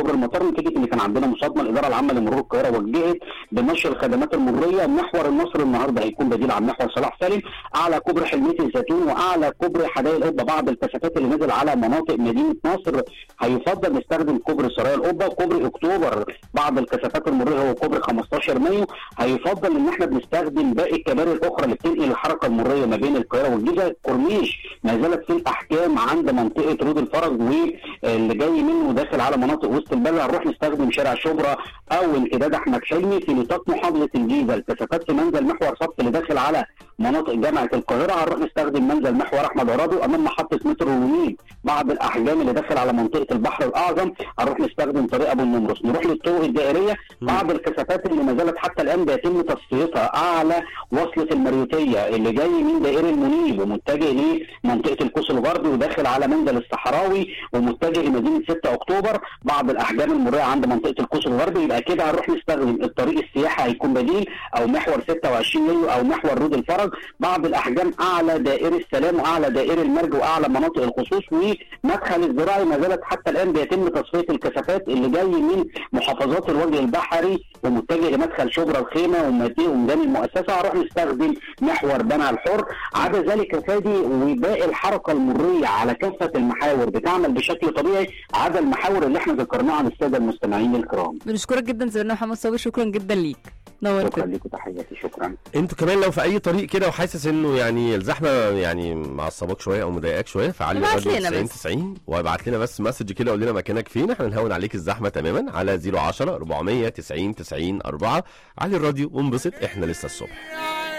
كوبري المطار نتيجه ان كان عندنا مصادمه الاداره العامه لمرور القاهره وجهت بنشر الخدمات المروريه محور النصر النهارده هيكون بديل عن محور صلاح سالم اعلى كوبري حلميه الزيتون واعلى كوبري حدائق القبه بعض الكثافات اللي نزل على مناطق مدينه نصر هيفضل نستخدم كوبري سرايا القبه وكوبري اكتوبر بعض الكثافات المروريه هو كوبري 15 مايو هيفضل ان احنا بنستخدم باقي الكباري الاخرى اللي بتنقل الحركه المروريه ما بين القاهره والجيزه كورنيش ما زالت في الاحكام عند منطقه رود الفرج واللي جاي منه داخل على مناطق وسط البلد هنروح نستخدم شارع شبرا او امتداد احمد حلمي في نطاق محافظه الجيزه الكثافات في منزل محور صف اللي داخل على مناطق جامعه القاهره هنروح نستخدم منزل محور احمد عرابي امام محطه مترو النيل بعض الاحجام اللي داخل على منطقه البحر الاعظم هنروح نستخدم طريق ابو النمرس نروح للطرق الدائريه بعض الكثافات اللي ما زالت حتى الان بيتم تصفيتها اعلى وصله المريوطيه اللي جاي من دائري المنيب ومتجه لمنطقه القوس الغربي وداخل على منزل الصحراوي ومتجه لمدينه 6 اكتوبر بعض الاحجام المروريه عند منطقه القوس الغربي يبقى كده هنروح نستخدم الطريق السياحي هيكون بديل او محور 26 يوليو او محور رود الفرج بعض الاحجام اعلى دائري السلام واعلى دائري المرج واعلى مناطق الخصوص ومدخل الزراعي ما زالت حتى الان بيتم تصفيه الكثافات اللي جاي من محافظات الوجه البحري ومتجه لمدخل شبرا الخيمه وميدان المؤسسه هنروح نستخدم محور بنها الحر عدا ذلك يا فادي وباقي الحركه المريه على كافه المحاور بتعمل بشكل طبيعي عدا المحاور اللي احنا ذكرناها للساده المستمعين الكرام بنشكرك جدا زميلنا محمد صابر شكرا جدا ليك شكرا نورتنا لكم تحياتي شكرا انتوا كمان لو في اي طريق كده وحاسس انه يعني الزحمه يعني معصباك شويه او مضايقاك شويه فعلي ابعت الراديو لنا 90 بس. 90 وابعت لنا بس مسج كده قول لنا مكانك فين احنا نهون عليك الزحمه تماما على 010 490 90 4 علي الراديو وانبسط احنا لسه الصبح